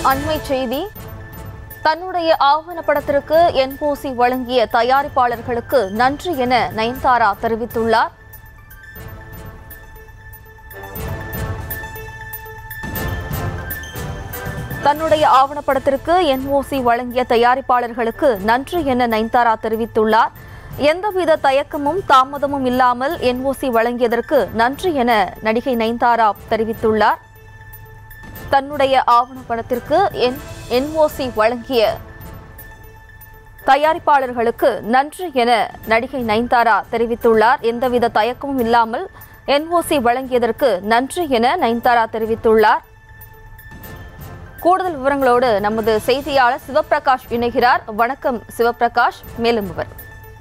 அண்மை செய்தி தன்னுடைய ஆவணப்படத்திற்கு என்போசி வழங்கிய தயாரிப்பாளர்களுக்கு நன்றி என நயன்தாரா தெரிவித்துள்ளார் தன்னுடைய ஆவணப்படத்திற்கு என்ஓசி வழங்கிய தயாரிப்பாளர்களுக்கு நன்றி என நயன்தாரா தெரிவித்துள்ளார் எந்தவித தயக்கமும் தாமதமும் இல்லாமல் என்ஓசி வழங்கியதற்கு நன்றி என நடிகை நயன்தாரா தெரிவித்துள்ளார் தன்னுடைய ஆவணப்படத்திற்கு என் என்ஓசி வழங்கிய தயாரிப்பாளர்களுக்கு நன்றி என நடிகை நயன்தாரா தெரிவித்துள்ளார் எந்தவித தயக்கமும் இல்லாமல் என்ஓசி வழங்கியதற்கு நன்றி என நயன்தாரா தெரிவித்துள்ளார் கூடுதல் விவரங்களோடு நமது செய்தியாளர் சிவபிரகாஷ் இணைகிறார் வணக்கம் சிவபிரகாஷ் மேலும் விவரம்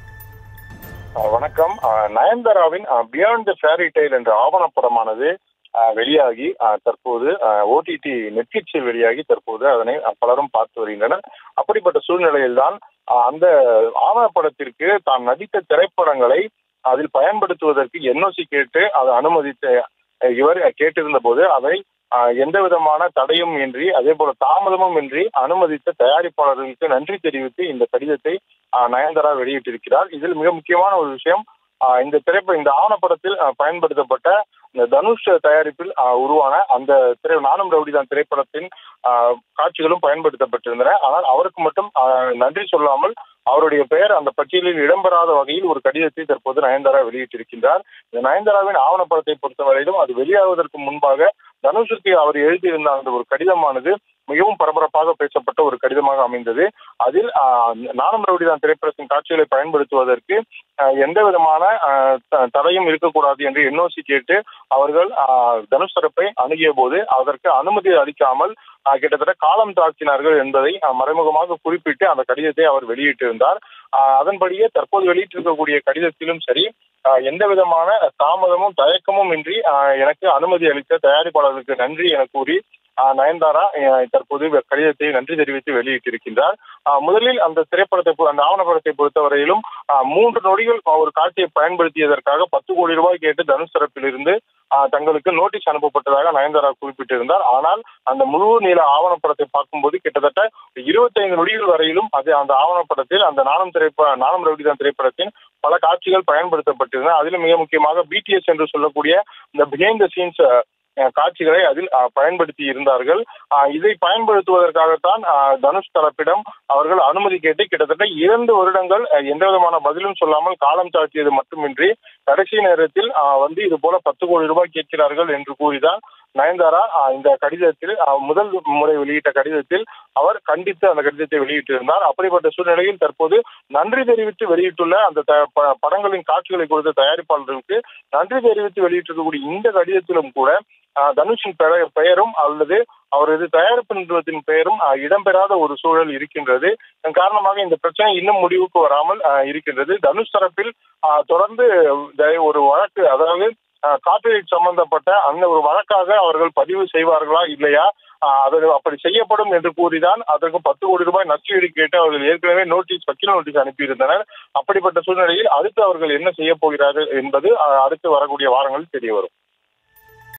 அஹ் வணக்கம் அஹ் நயன்தாராவின் பியாண்ட் த ஃபேரி டெய்ல் என்ற ஆவணப்படமானது அஹ் வெளியாகி அஹ் தற்போது ஓடிடி நெட்ஃபிக்ஸில் வெளியாகி தற்போது அதனை அஹ் பலரும் பார்த்து வருகின்றனர் அப்படிப்பட்ட சூழ்நிலையில்தான் அஹ் அந்த ஆவணப்படத்திற்கு தான் நடித்த திரைப்படங்களை அதில் பயன்படுத்துவதற்கு என்ஓசி கேட்டு அதை அனுமதித்த அஹ் இவர் கேட்டிருந்த போது அதை அஹ் எந்த விதமான தடையும் இன்றி அதே போல தாமதமும் இன்றி அனுமதித்த தயாரிப்பாளர்களுக்கு நன்றி தெரிவித்து இந்த கடிதத்தை அஹ் நயன்தாரா வெளியிட்டிருக்கிறார் இதில் மிக முக்கியமான ஒரு விஷயம் அஹ் இந்த திரைப்பட இந்த ஆவணப்படத்தில் அஹ் பயன்படுத்தப்பட்ட இந்த தனுஷ் தயாரிப்பில் அஹ் உருவான அந்த திரை நானும் ரவுடிதான் திரைப்படத்தின் அஹ் காட்சிகளும் பயன்படுத்தப்பட்டிருந்தன ஆனால் அவருக்கு மட்டும் அஹ் நன்றி சொல்லாமல் அவருடைய பெயர் அந்த பட்டியலில் இடம்பெறாத வகையில் ஒரு கடிதத்தை தற்போது நயன்தாரா வெளியிட்டிருக்கின்றார் இந்த நயன்தாராவின் ஆவணப்படத்தை பொறுத்தவரையிலும் அது வெளியாவதற்கு முன்பாக தனுஷுக்கு அவர் எழுதியிருந்த அந்த ஒரு கடிதமானது மிகவும் பரபரப்பாக பேசப்பட்ட ஒரு கடிதமாக அமைந்தது அதில் ஆஹ், நானும் ரவுடிதான் திரைப்படத்தின் காட்சிகளை பயன்படுத்துவதற்கு ஆஹ், எந்த விதமான ஆஹ், த- தடையும் இருக்கக்கூடாது என்று என்ஓசி கேட்டு அவர்கள் ஆஹ், தனுஷ் தரப்பை அணுகிய போது அதற்கு அனுமதி அளிக்காமல் ஆஹ், கிட்டத்தட்ட காலம் தாக்கினார்கள் என்பதை ஆஹ், மறைமுகமாக குறிப்பிட்டு அந்த கடிதத்தை அவர் வெளியிட்டிருந்தார் ஆஹ், அதன்படியே தற்போது வெளியிட்டிருக்கக்கூடிய கடிதத்திலும் சரி ஆஹ், எந்த விதமான தாமதமும் தயக்கமும் இன்றி ஆஹ், எனக்கு அனுமதி அளித்த தயாரிப்பாளர்களுக்கு நன்றி என கூறி ஆஹ், நயன்தாரா ஆஹ், தற்போது கடிதத்தை நன்றி தெரிவித்து வெளியிட்டிருக்கின்றார் ஆஹ், முதலில் அந்த திரைப்படத்தை பொ- அந்த ஆவணப்படத்தை பொறுத்தவரையிலும் ஆஹ், மூன்று நொடிகள் ஒரு காட்சியை பயன்படுத்தியதற்காக பத்து கோடி ரூபாய் கேட்டு தனுஷ் தரப்பிலிருந்து ஆஹ், தங்களுக்கு நோட்டீஸ் அனுப்பப்பட்டதாக நயன்தாரா குறிப்பிட்டிருந்தார் ஆனால் அந்த முழு நீள ஆவணப்படத்தை பார்க்கும்போது கிட்டத்தட்ட இருபத்தைந்து நொடிகள் வரையிலும் அது அந்த ஆவணப்படத்தில் அந்த நாணம் திரைப்பட நாணம் ரவுடிதான் திரைப்படத்தின் பல காட்சிகள் பயன்படுத்தப்பட்டிருந்தன அதிலும் மிக முக்கியமாக பிடிஎஸ் என்று சொல்லக்கூடிய இந்த பிஹைண்ட் த சீன்ஸ் காட்சிகளை அதில் அஹ், பயன்படுத்தி இருந்தார்கள் அஹ், இதை பயன்படுத்துவதற்காகத்தான் அஹ், தனுஷ் தரப்பிடம் அவர்கள் அனுமதி கேட்டு கிட்டத்தட்ட இரண்டு வருடங்கள் அஹ், எந்த விதமான பதிலும் சொல்லாமல் காலம் தாழ்த்தியது மட்டுமின்றி கடைசி நேரத்தில் அஹ், வந்து இது போல பத்து கோடி ரூபாய் கேட்கிறார்கள் என்று கூறிதான் நயன்தாரா அஹ், இந்த கடிதத்தில் அஹ், முதல் முறை வெளியிட்ட கடிதத்தில் அவர் கண்டித்து அந்த கடிதத்தை வெளியிட்டிருந்தார் அப்படிப்பட்ட சூழ்நிலையில் தற்போது நன்றி தெரிவித்து வெளியிட்டுள்ள அந்த த- ப- படங்களின் காட்சிகளை கொடுத்த தயாரிப்பாளர்களுக்கு நன்றி தெரிவித்து வெளியிட்டிருக்கக்கூடிய இந்த கடிதத்திலும் கூட அஹ், தனுஷின் பெயர் பெயரும் அல்லது அவரது தயாரிப்பு நிறுவனத்தின் பெயரும் அஹ், இடம்பெறாத ஒரு சூழல் இருக்கின்றது இதன் காரணமாக இந்த பிரச்சனை இன்னும் முடிவுக்கு வராமல் அஹ், இருக்கின்றது தனுஷ் தரப்பில் அஹ், தொடர்ந்து த- ஒரு வழக்கு அதாவது காப்பிரைட் சம்பந்தப்பட்ட அந்த ஒரு வழக்காக அவர்கள் பதிவு செய்வார்களா இல்லையா ஆஹ் அது அப்படி செய்யப்படும் என்று கூறிதான் அதற்கு பத்து கோடி ரூபாய் நஷ்டஈடு கேட்டு அவர்கள் ஏற்கனவே நோட்டீஸ் வக்கீல் நோட்டீஸ் அனுப்பியிருந்தனர் அப்படிப்பட்ட சூழ்நிலையில் அடுத்து அவர்கள் என்ன செய்ய போகிறார்கள் என்பது ஆஹ் அடுத்து வரக்கூடிய வாரங்களில் தெரிய வரும்